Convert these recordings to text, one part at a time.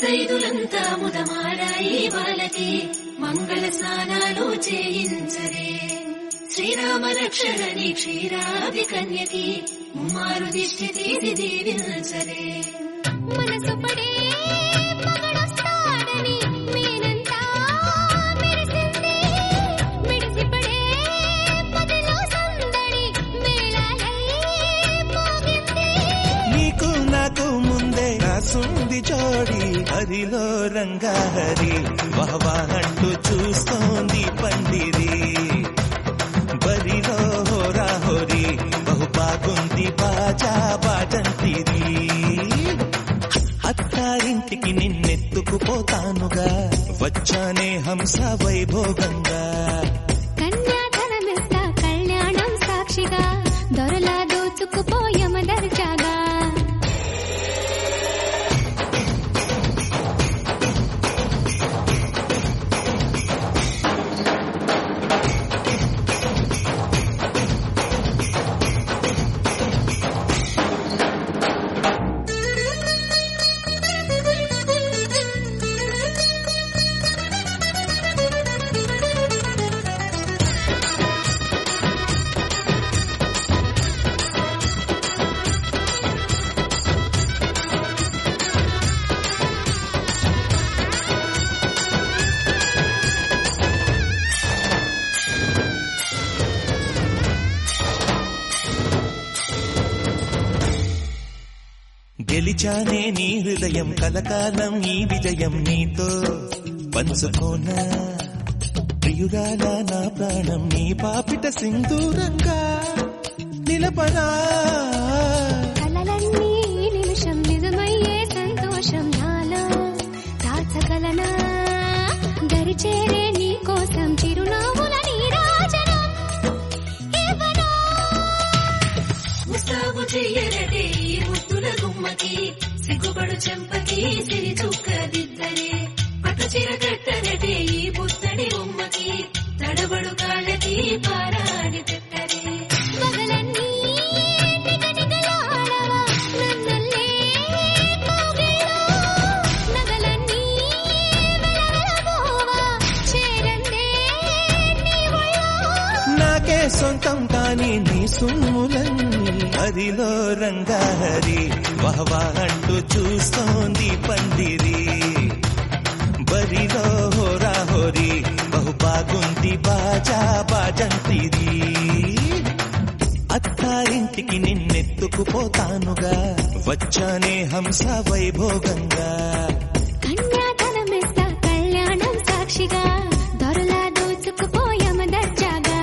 ముత్తైదులంతా ముదమారాయి వాళ్ళకి మంగళ స్నానాలు చేయించరే శ్రీరామ రక్షణని క్షీరాది కన్యకి ముమ్మారు దిష్టి తీసి దీవించరే మనసు పడే మగడొస్తాడని మేనంతా మెరిసింది మెడిసిపడే పదిలో సందడి మేళాలై మోగింది నీకు నాకు ముందే రాసుంది జోడి హరిలో రంగాహరి వహవా అంటూ చూస్తోంది పందిరి బరిలో హోరా హోరి బహు బాగుంది బాజా బాజంతిరి అత్తారింటికి నిన్నెత్తుకుపోతానుగా వచ్చానే హంస వైభోగంగా కన్యాధనమిస్తా కళ్యాణం సాక్షిగా దొరలా దోచుకుపోయమ దర్జాగా గెలిచానే నీ హృదయం కలకాలం ఈ విజయం నీతో పంచుకోనా ప్రియురాల నా ప్రాణం నీ పాపిట సింధూరంగా నిలపనా కలలన్నీ ఈ నిమిషం నిజమయ్యే సంతోషం నాలో దాచగలనా దరిచేరే నీ కోసం చిరునవ్వుల నీరాజనం ఇవ్వనా ముస్తాబు చెయ్యరటే ఈ ముద్దుల గుమ్మకి సిగ్గుపడు చెంపకి సిరి చుక్కదిద్దరే పట్టు చీర కట్టరటే ఈ పుత్తడి బొమ్మకి తడబడు కాళ్ళకి పారాడి పెట్టరే పగలన్నీ నిగనిగలాడవా నన్నల్లే కౌగిలిలో నగలన్నీ వెలవెలబోవా చేరందే నీ ఒళ్ళో నాకే సొంతం కాని నీ సుమ్ములన్నీ హరిలో రంగాహరి వహవా అంటూ చూస్తోంది పందిరి బరిలో హోరా హోరి బహు బాగుంది బాజా బాజంతిరి అత్తారింటికి నిన్నెత్తుకుపోతానుగా వచ్చానే హంస వైభోగంగా కన్యాధనమిస్తా కళ్యాణం సాక్షిగా దొరలా దోచుకుపోయమ దర్జాగా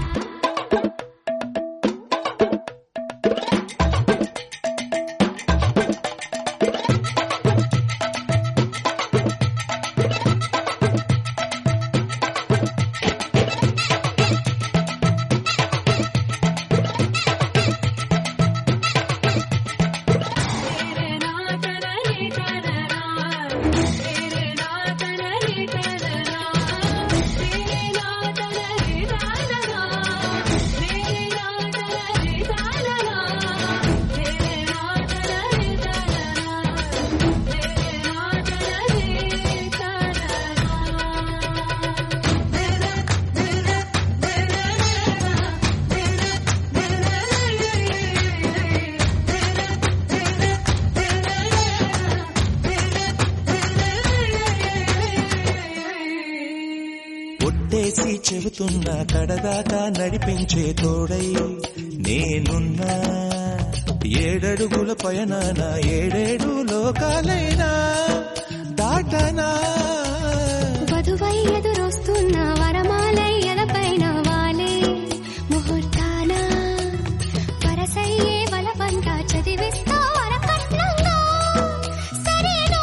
ఒట్టేసి చెబుతున్నా కడదాకా నడిపించే తోడై నేనున్నా ఏడడుగుల పయనాన ఏడేడు లోకాలైనా దాటనా వధువై ఎదురొస్తున్న వరమాలై ఎలపైన వాలే ముహూర్తాన వరసయ్యే వలపంట చదివిస్తా వరకట్నంగా సరేనా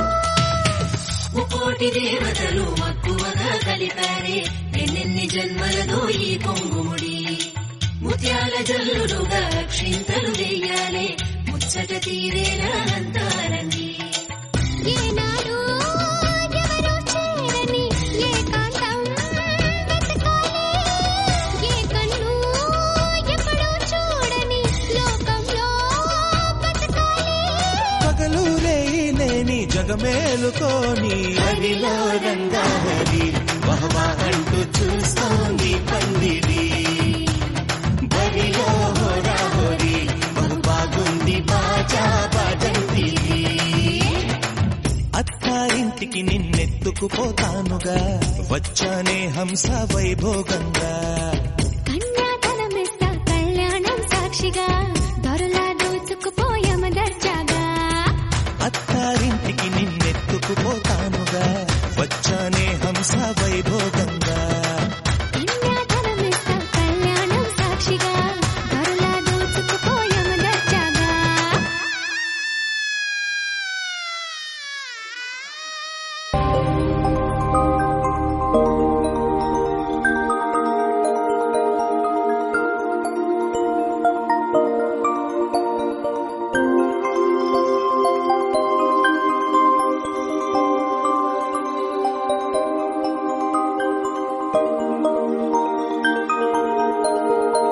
ముకోటి దేవతలు మక్కువగా కలిపారే ఎన్నెన్ని జన్మలదో ఈ కొంగుముడి ముత్యాల జల్లులుగా క్షింతలు వెయ్యాలే ముచ్చట తీరేలా అంతారండి ఏనాడు ఎవరూ చేరని ఏకాంతం వెతకాలి. ఏ కన్ను ఎప్పుడూ చూడని లోకంలో బతకాలి. పగలు రేయి లేని జగ ఇక మేలుకోని హరిలో రంగాహరి వహవా అంటూ చూస్తోంది పందిరి బరిలో హోరాహోరి బహు బాగుంది బాజా బాజంతిరి అత్తారింటికి నిన్నెత్తుకుపోతానుగా వచ్చానే హంస వైభోగంగా